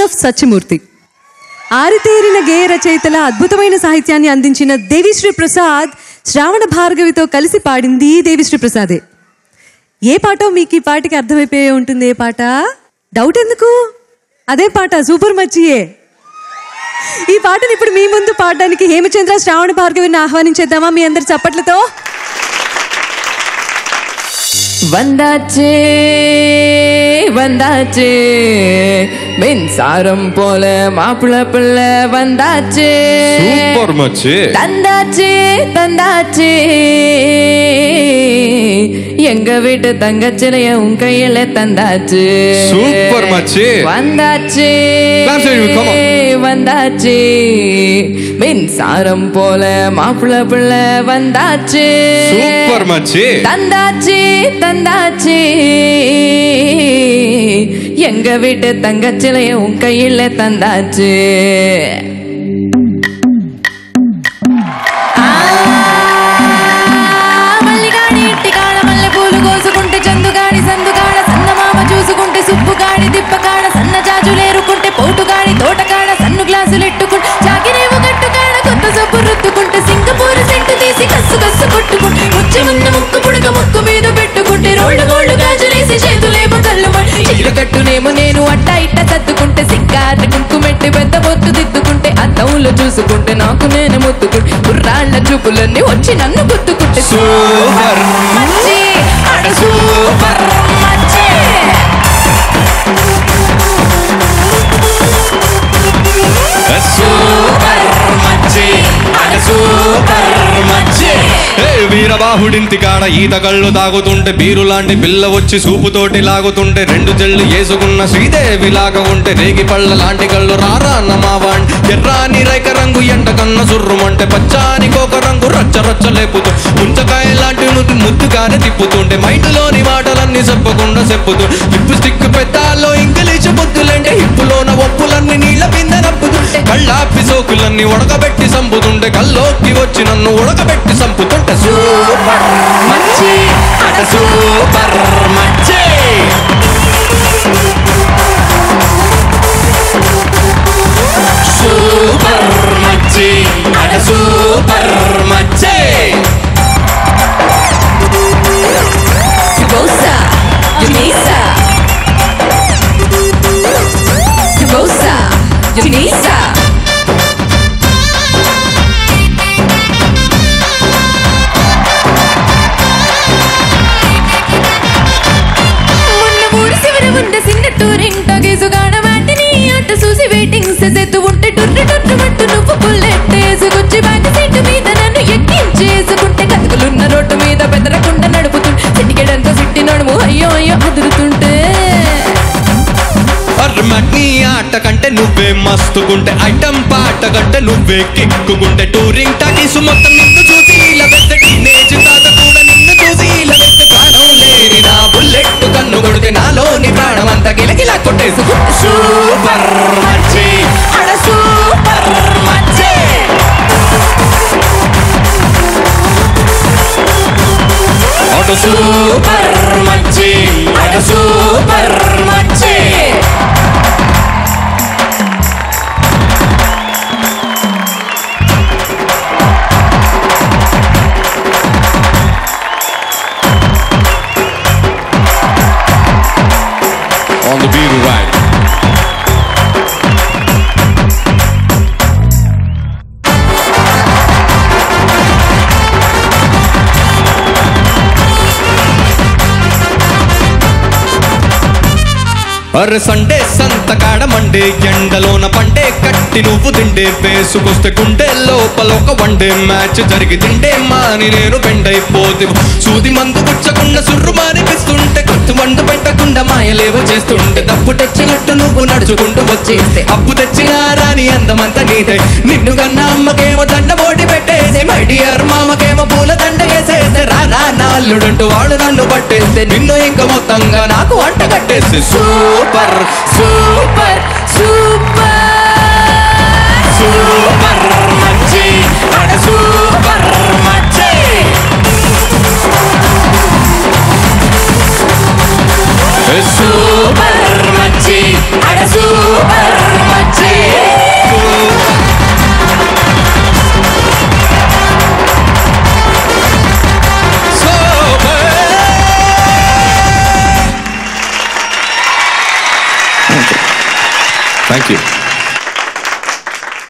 Of Satyamurthy ఆరితేరిన గేయ రచయితల అద్భుతమైన సాహిత్యాన్ని అందించిన దేవిశ్రీ ప్రసాద్ శ్రావణ భార్గవితో కలిసి పాడింది దేవిశ్రీ ప్రసాదే ఏ పాటో మీకు ఈ పాటకి అర్థమైపోయే ఉంటుంది ఏ పాట డౌట్ ఎందుకు అదే పాట సూపర్ మచ్చియే ఈ పాటను ఇప్పుడు మీ ముందు పాడడానికి హేమచంద్ర శ్రావణ భార్గవిని ఆహ్వానించేద్దామా మీ అందరి చప్పట్లతో வந்தாச்சே வந்தாச்சே மின்சாரம் போல மாப்பிள்ள பிள்ளை வந்தாச்சே సూపర్ మచ్చి தந்தாச்சே தந்தாச்சே எங்க வீட்டு தங்கச்சிலைய உன் கையில தந்தாச்சு சூப்பர் மச்சி. வந்தாச்சே Claps, baby, come on. வந்தாச்சே மின்சாரம் போல மாப்பிள்ள பிள்ளை வந்தாச்சு సూపర్ మచ్చి தந்தாச்சு தந்தாச்சு எங்க வீட்டு தங்கச்சிலைய உன் கையில தந்தாச்சு ఆ, మల్లిగాడి ఇట్టికాడ మల్లె పూలు కోసుకుంటే చందుగాడి సందుగాడ సన్నమామ చూసుకుంటే సుప్పుగాడి దిప్పకాడ సన్న జాజులేరుకుంటే పోటుగాడి తోటకాడ సన్ను గ్లాసులు ఎట్టుకుంటే చాకిరేవు గట్టుకాడ కొత్త సబ్బు రుద్దుకుంటే సింగపూర్ సెంటు తీసి కస్సు కస్సు కొట్టుకుంటే ముచ్చి ఉన్న ముక్కు పుడక ముక్కు మీద పెట్టుకుంటే రోడ్డు గోల్డ్ గాజులేసి చేతులేమో కళ్ళు చీర కట్టునేమో నేను అట్ట ఇట్ట సర్దుకుంటే సిక్కారు కుంకుమెట్టి పెద్ద బొత్తు దిద్దుకుంటే అద్దంలో చూసుకుంటే నాకు నేను ముత్తుకుంటే కుర్రాళ్ళ చూపులన్నీ వచ్చి నన్ను గుర్తుకుంటే సూపర్ మచ్చి అడ సూపర్ మచ్చి సూపర్ మచ్చి అడ సూపర్ మచ్చి ఏ వీరబాహుడింటి కాడ ఈత కళ్ళు తాగుతుంటే బీరు లాంటి పిల్ల వచ్చి సూపుతోటి లాగుతుంటే రెండు జల్లు వేసుకున్న శ్రీదేవి లాగా ఉంటే రేగి పళ్ళ లాంటి కళ్ళు రారా నమావాణ్ ఎర్రాని రైక రంగు ఎండ కన్న సుర్రుమంటే పచ్చాని కోక రంగు రచ్చ రచ్చ లేపుతూ ముంచకాయ లాంటి నువ్వు ముద్దుగానే తిప్పుతుంటే మైండ్లోని మాటలన్నీ చెప్పకుండా చెప్పుతూ లిప్ స్టిక్ పెద్దాల్లో ఇంగ్లీష్ బుద్ధులంటే హిప్పులోన ఒప్పులన్నీ నీళ్ళ కింద నప్పుతుంటే కళ్ళాపి సోకులన్నీ ఉడకబెట్టి సంపుతుంటే కల్లోకి వచ్చి నన్ను ఉడకబెట్టి సంపుతుంటే సూపర్ మచ్చి అట సూపర్ మచ్చి సూపర్ మచ్చి అట సూపర్ మచ్చి Sibosa, Junisa. Sibosa, Junisa. మొన్న ఊరి చివర ఉన్న చిన్న టూరింగ్ టాగేసుగాడ వాటిని అట్ట చూసి వెయిటింగ్ చేసేస్తూ ఉంటే డుర్రు డుర్రు మట్టు నువ్వు బుల్లెట్ వేసుకొచ్చి బ్యాక్ సీట్ మీద నన్ను ఎక్కించేసుకుంటే కతుకులున్న రోడ్డు మీద బెదరకుండా నడుపుతుంటే సిటికెడంతా సిట్టి నడుము అయ్యో అయ్యో అదురుతుంటే నీ ఆట కంటే నువ్వే మస్తుకుంటే ఐటమ్ పాట కంటే నువ్వే కిక్కుకుంటే టూరింగ్ టాకీసు మొత్తం నిన్ను చూసి ఇలా వెళ్తే టీనేజ్ తాత కూడా నిన్ను చూసి ఇలా వెళ్తే ప్రాణం లేని నా బుల్లెట్ కన్ను కొడితే నాలోని ప్రాణం అంతా గిలగిలా కొట్టేసు సూపర్ మచ్చి అడ సూపర్ మచ్చే అటు సూపర్ మచ్చి అటు సూపర్ మచ్చి On the beat right. అరే సండే సంతకాడ మండే ఎండలోన పండే కట్టి నువ్వు తిండే వేసుకొస్తే గుండె లోపల ఒక వన్డే మ్యాచ్ జరిగి తిండే మాని నేను బెండైపోతే సూది మందు పుచ్చకుండా సుర్రు మానిపిస్తుంటే కొత్త మందు పెట్టకుండా మాయలేవ చేస్తుంటే తప్పు తెచ్చినట్టు నువ్వు నడుచుకుంటూ వచ్చేస్తే అప్పు తెచ్చిన రాని అందమంతా నీదే నిన్ను కన్నా అమ్మకేమో దండ పోటీ పెట్టేసి మై డియర్ మామకేమో పూల దండ వేసేస్తే రానా నాల్లుడంటూ వాడు నన్ను పట్టేస్తే నిన్ను ఇంకా మొత్తంగా నాకు వంట కట్టేసి సూపర్ సూపర్ సూపర్ సూపర్ మంచి అడ సూపర్ మంచి సూపర్ మంచి అడ సూపర్ థ్యాంక్ యూ